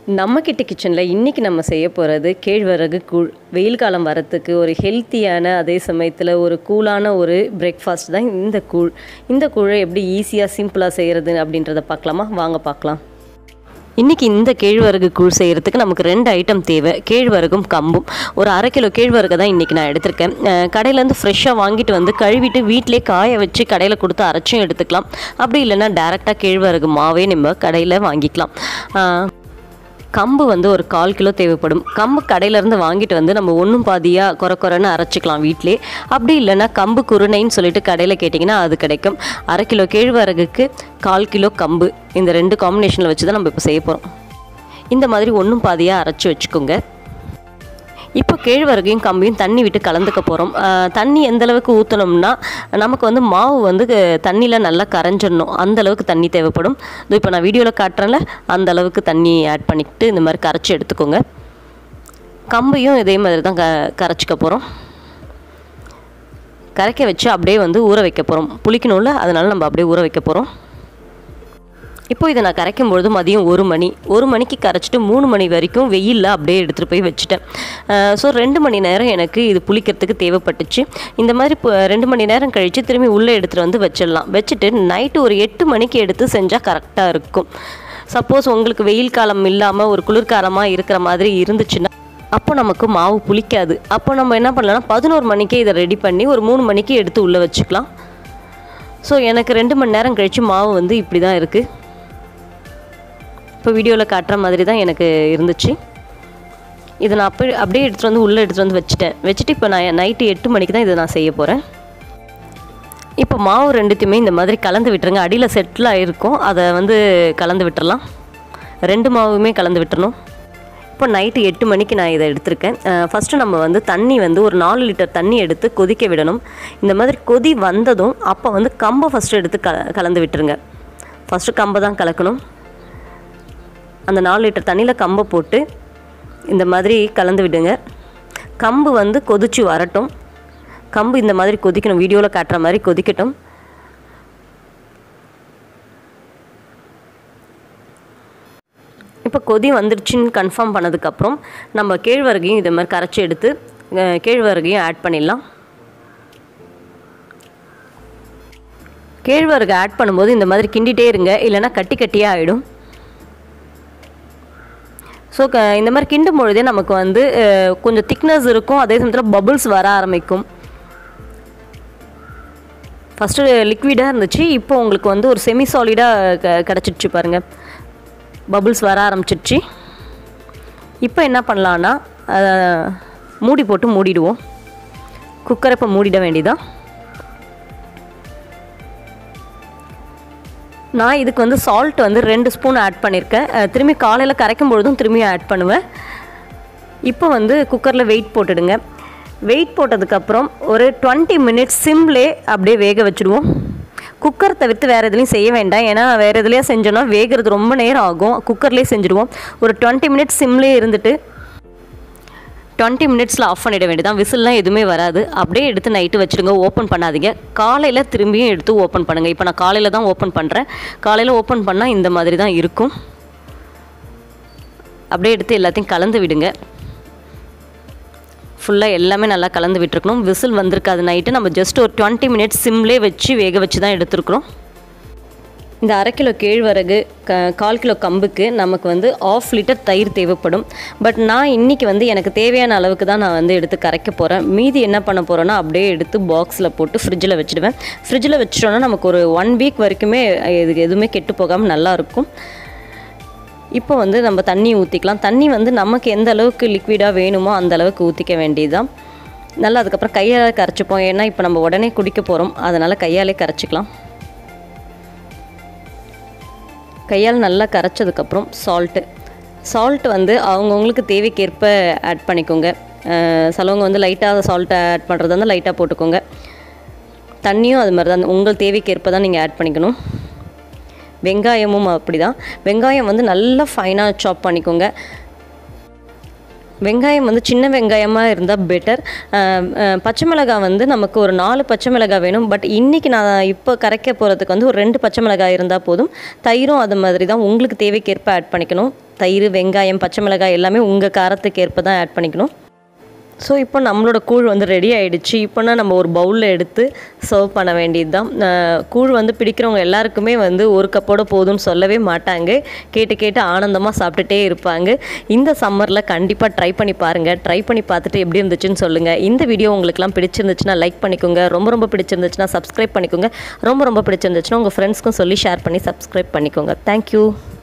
நம்ம கிட்ட கிச்சனில் இன்றைக்கி நம்ம செய்ய போகிறது கேழ்வரகு கூழ் வெயில் காலம் வரத்துக்கு ஒரு ஹெல்த்தியான அதே சமயத்தில் ஒரு கூலான ஒரு பிரேக்ஃபாஸ்ட் தான் இந்த கூழ் இந்த கூழை எப்படி ஈஸியாக சிம்பிளாக செய்கிறது அப்படின்றத பார்க்கலாமா வாங்க பார்க்கலாம் இன்றைக்கி இந்த கேழ்வரகு கூழ் செய்கிறதுக்கு நமக்கு ரெண்டு ஐட்டம் தேவை கேழ்வரகும் கம்பும் ஒரு அரை கிலோ கேழ்வரகை தான் இன்றைக்கி நான் எடுத்திருக்கேன் அஹ் கடையிலேருந்து ஃப்ரெஷ்ஷாக வாங்கிட்டு வந்து கழுவிட்டு வீட்டிலே காய வச்சு கடையில் கொடுத்து அரைச்சும் எடுத்துக்கலாம் அப்படி இல்லைன்னா டேரெக்டாக கேழ்வரகு மாவே நம்ம கடையில் வாங்கிக்கலாம் அஹ் கம்பு வந்து ஒரு கால் கிலோ தேவைப்படும் கம்பு கடையிலேருந்து வாங்கிட்டு வந்து நம்ம ஒன்றும் பாதியாக குறை குறைன்னு அரைச்சிக்கலாம் வீட்டிலே அப்படி இல்லைன்னா கம்பு குருணைன்னு சொல்லிட்டு கடையில் கேட்டிங்கன்னா அது கிடைக்கும் அரை கிலோ கேழ்வரகுக்கு கால் கிலோ கம்பு இந்த ரெண்டு காம்பினேஷனில் வச்சு தான் நம்ம இப்போ செய்ய போகிறோம் இந்த மாதிரி ஒன்றும் பாதியாக அரைச்சி வச்சுக்கோங்க இப்போ கேழ்வரகையும் கம்பையும் தண்ணி விட்டு கலந்துக்க போகிறோம் தண்ணி எந்த அளவுக்கு ஊற்றணும்னா நமக்கு வந்து மாவு வந்து தண்ணியில் நல்லா கரைஞ்சிடணும் அந்த அளவுக்கு தண்ணி தேவைப்படும் இதோ இப்போ நான் வீடியோவில் காட்டுறேன்ல அந்த அளவுக்கு தண்ணி ஆட் பண்ணிக்கிட்டு இந்த மாதிரி கரைச்சி எடுத்துக்கோங்க கம்பையும் இதே மாதிரி தான் க கரைச்சிக்க போகிறோம் கரைக்க வச்சு அப்படியே வந்து ஊற வைக்க போகிறோம் புளிக்கணும்ல அதனால நம்ம அப்படியே ஊற வைக்க போகிறோம் இப்போ இதை நான் கரைக்கும் பொழுது மதியம் ஒரு மணி ஒரு மணிக்கு கரைச்சிட்டு மூணு மணி வரைக்கும் வெயிலில் அப்படியே எடுத்துகிட்டு போய் வச்சுட்டேன் ஸோ ரெண்டு மணி நேரம் எனக்கு இது புளிக்கிறதுக்கு தேவைப்பட்டுச்சு இந்த மாதிரி இப்போ ரெண்டு மணி நேரம் கழித்து திரும்பி உள்ளே எடுத்துகிட்டு வந்து வச்சிடலாம் வச்சுட்டு நைட்டு ஒரு எட்டு மணிக்கு எடுத்து செஞ்சால் கரெக்டாக இருக்கும் சப்போஸ் உங்களுக்கு வெயில் காலம் இல்லாமல் ஒரு குளிர்காலமாக இருக்கிற மாதிரி இருந்துச்சுன்னா அப்போ நமக்கு மாவு புளிக்காது அப்போ நம்ம என்ன பண்ணலாம்னா பதினோரு மணிக்கே இதை ரெடி பண்ணி ஒரு மூணு மணிக்கு எடுத்து உள்ளே வச்சுக்கலாம் ஸோ எனக்கு ரெண்டு மணி நேரம் கழித்து மாவு வந்து இப்படி தான் இருக்குது இப்போ வீடியோவில் காட்டுற மாதிரி தான் எனக்கு இருந்துச்சு இதை நான் அப்படி அப்படியே எடுத்துகிட்டு வந்து உள்ளே எடுத்துகிட்டு வந்து வச்சுட்டேன் வச்சுட்டு இப்போ நான் நைட்டு எட்டு மணிக்கு தான் இதை நான் செய்ய போகிறேன் இப்போ மாவு ரெண்டுத்தையுமே இந்த மாதிரி கலந்து விட்டுருங்க அடியில் செட்டில் ஆகிருக்கும் அதை வந்து கலந்து விட்டுறலாம் ரெண்டு மாவுமே கலந்து விட்டுறணும் இப்போ நைட்டு எட்டு மணிக்கு நான் இதை எடுத்திருக்கேன் ஃபஸ்ட்டு நம்ம வந்து தண்ணி வந்து ஒரு நாலு லிட்டர் தண்ணி எடுத்து கொதிக்க விடணும் இந்த மாதிரி கொதி வந்ததும் அப்போ வந்து கம்பை ஃபஸ்ட்டு எடுத்து க கலந்து விட்டுருங்க ஃபஸ்ட்டு கம்பை தான் கலக்கணும் அந்த நாலு லிட்டர் தண்ணியில் கம்பை போட்டு இந்த மாதிரி கலந்து விடுங்க கம்பு வந்து கொதிச்சு வரட்டும் கம்பு இந்த மாதிரி கொதிக்கணும் வீடியோவில் காட்டுற மாதிரி கொதிக்கட்டும் இப்போ கொதி வந்துடுச்சுன்னு கன்ஃபார்ம் பண்ணதுக்கப்புறம் நம்ம கேழ்வரகையும் இதை மாதிரி கரைச்சி எடுத்து அஹ், கேழ்வரகையும் ஆட் பண்ணிடலாம் கேழ்வரகு ஆட் பண்ணும்போது இந்த மாதிரி கிண்டிகிட்டே இருங்க இல்லைன்னா கட்டி கட்டியாக ஆகிடும் ஸோ க இந்த மாதிரி கிண்டும் பொழுதே நமக்கு வந்து அஹ், கொஞ்சம் திக்னஸ் இருக்கும் அதே சமயத்தில் பபுள்ஸ் வர ஆரம்பிக்கும் ஃபஸ்ட்டு லிக்விடாக இருந்துச்சு இப்போ உங்களுக்கு வந்து ஒரு செமி சாலிடாக க கிடச்சிடுச்சு பாருங்கள் பபுள்ஸ் வர ஆரம்பிச்சிடுச்சு இப்போ என்ன பண்ணலான்னா அதை மூடி போட்டு மூடிடுவோம் குக்கரை இப்போ மூடிட வேண்டியதான் நான் இதுக்கு வந்து சால்ட் வந்து ரெண்டு ஸ்பூன் ஆட் பண்ணியிருக்கேன் அஹ் திரும்பி காலையில் கரைக்கும் பொழுதும் திரும்பியும் ஆட் பண்ணுவேன் இப்போ வந்து குக்கரில் வெயிட் போட்டுடுங்க வெயிட் போட்டதுக்கப்புறம் ஒரு டுவெண்ட்டி மினிட்ஸ் சிம்லே அப்படியே வேக வச்சுடுவோம் குக்கர் தவிர்த்து வேறு எதுலேயும் செய்ய வேண்டாம் ஏன்னா வேறு எதுலேயே செஞ்சோன்னா வேகிறது ரொம்ப நேரம் ஆகும் குக்கர்லேயே செஞ்சுடுவோம் ஒரு டுவெண்ட்டி மினிட்ஸ் சிம்லே இருந்துட்டு டுவெண்ட்டி மினிட்ஸில் ஆஃப் பண்ணிட வேண்டியதான் விசில்லாம் எதுவுமே வராது அப்படியே எடுத்து நைட்டு வச்சுடுங்க ஓப்பன் பண்ணாதீங்க காலையில் திரும்பியும் எடுத்து ஓப்பன் பண்ணுங்கள் இப்போ நான் காலையில் தான் ஓப்பன் பண்ணுறேன் காலையில் ஓப்பன் பண்ணால் இந்த மாதிரி தான் இருக்கும் அப்படியே எடுத்து எல்லாத்தையும் கலந்து விடுங்க ஃபுல்லாக எல்லாமே நல்லா கலந்து விட்டுருக்கணும் விசில் வந்திருக்காது நைட்டு நம்ம ஜஸ்ட் ஒரு டுவெண்ட்டி மினிட்ஸ் சிம்லேயே வச்சு வேக வச்சு தான் எடுத்துருக்குறோம் இந்த அரை கிலோ கேழ்வரகு க கால் கிலோ கம்புக்கு நமக்கு வந்து ஆஃப் லிட்டர் தயிர் தேவைப்படும் பட் நான் இன்றைக்கி வந்து எனக்கு தேவையான அளவுக்கு தான் நான் வந்து எடுத்து கரைக்க போகிறேன் மீதி என்ன பண்ண போகிறேன்னா அப்படியே எடுத்து பாக்ஸில் போட்டு ஃப்ரிட்ஜில் வச்சுடுவேன் ஃப்ரிட்ஜில் வச்சிட்டோன்னா நமக்கு ஒரு ஒன் வீக் வரைக்குமே இது எதுவுமே கெட்டு போகாமல் நல்லாயிருக்கும் இப்போ வந்து நம்ம தண்ணி ஊற்றிக்கலாம் தண்ணி வந்து நமக்கு எந்த அளவுக்கு லிக்விடாக வேணுமோ அந்த அளவுக்கு ஊற்றிக்க வேண்டியதுதான் நல்லா அதுக்கப்புறம் கையால் கரைச்சிப்போம் ஏன்னா இப்போ நம்ம உடனே குடிக்க போகிறோம் அதனால் கையாலே கரைச்சிக்கலாம் கையால் நல்லா கரைச்சதுக்கப்புறம் சால்ட்டு சால்ட் வந்து அவங்கவுங்களுக்கு தேவைக்கேற்ப ஆட் பண்ணிக்கோங்க அஹ் சிலவங்க வந்து லைட்டாக சால்ட்டை ஆட் பண்ணுறதா இருந்தால் லைட்டாக போட்டுக்கோங்க தண்ணியும் அது மாதிரி தான் உங்கள் தேவைக்கேற்ப தான் நீங்கள் ஆட் பண்ணிக்கணும் வெங்காயமும் அப்படி தான் வெங்காயம் வந்து நல்லா ஃபைனாக சாப் பண்ணிக்கோங்க வெங்காயம் வந்து சின்ன வெங்காயமாக இருந்தால் பெட்டர் பச்சை மிளகாய் வந்து நமக்கு ஒரு நாலு பச்சை மிளகாய் வேணும் பட் இன்றைக்கி நான் இப்போ கரைக்க போகிறதுக்கு வந்து ஒரு ரெண்டு பச்சை மிளகாய் இருந்தால் போதும் தயிரும் அது மாதிரி தான் உங்களுக்கு தேவைக்கேற்ப ஆட் பண்ணிக்கணும் தயிர் வெங்காயம் பச்சை மிளகாய் எல்லாமே உங்கள் காரத்துக்கு ஏற்ப தான் ஆட் பண்ணிக்கணும் ஸோ இப்போ நம்மளோட கூழ் வந்து ரெடி ஆகிடுச்சு இப்போனா நம்ம ஒரு பவுலில் எடுத்து சர்வ் பண்ண வேண்டியது தான் கூழ் வந்து பிடிக்கிறவங்க எல்லாருக்குமே வந்து ஒரு கப்போட போதும்னு சொல்லவே மாட்டாங்க கேட்டு கேட்டு ஆனந்தமாக சாப்பிட்டுட்டே இருப்பாங்க இந்த சம்மரில் கண்டிப்பாக ட்ரை பண்ணி பாருங்கள் ட்ரை பண்ணி பார்த்துட்டு எப்படி இருந்துச்சுன்னு சொல்லுங்கள் இந்த வீடியோ உங்களுக்குலாம் பிடிச்சிருந்துச்சுன்னா லைக் பண்ணிக்கோங்க ரொம்ப ரொம்ப பிடிச்சிருந்துச்சுன்னா சப்ஸ்கிரைப் பண்ணிக்கோங்க ரொம்ப ரொம்ப பிடிச்சிருந்துச்சுன்னா உங்கள் ஃப்ரெண்ட்ஸ்க்கும் சொல்லி ஷேர் பண்ணி சப்ஸ்கிரைப் பண்ணிக்கோங்க தேங்க்யூ